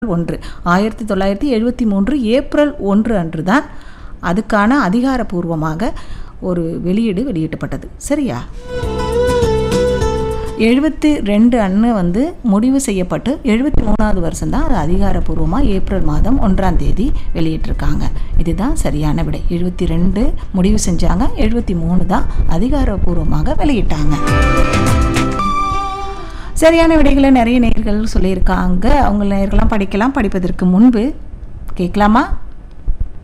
ஒன்று ஆயிரத்தி தொள்ளாயிரத்தி எழுபத்தி மூன்று ஏப்ரல் ஒன்று அன்று தான் அதுக்கான அதிகாரப்பூர்வமாக ஒரு வெளியீடு வெளியிட்டப்பட்டது சரியா எழுபத்தி ரெண்டு அன்று வந்து முடிவு செய்யப்பட்டு எழுபத்தி மூணாவது வருஷம் தான் அது அதிகாரப்பூர்வமாக ஏப்ரல் மாதம் ஒன்றாம் தேதி வெளியிட்டிருக்காங்க இதுதான் சரியான விடை எழுபத்தி ரெண்டு முடிவு செஞ்சாங்க எழுபத்தி மூணு தான் அதிகாரப்பூர்வமாக வெளியிட்டாங்க சரியான விடைகளை நிறைய நேர்கள் சொல்லியிருக்காங்க அவங்க நேர்கள்லாம் படிக்கலாம் படிப்பதற்கு முன்பு கேட்கலாமா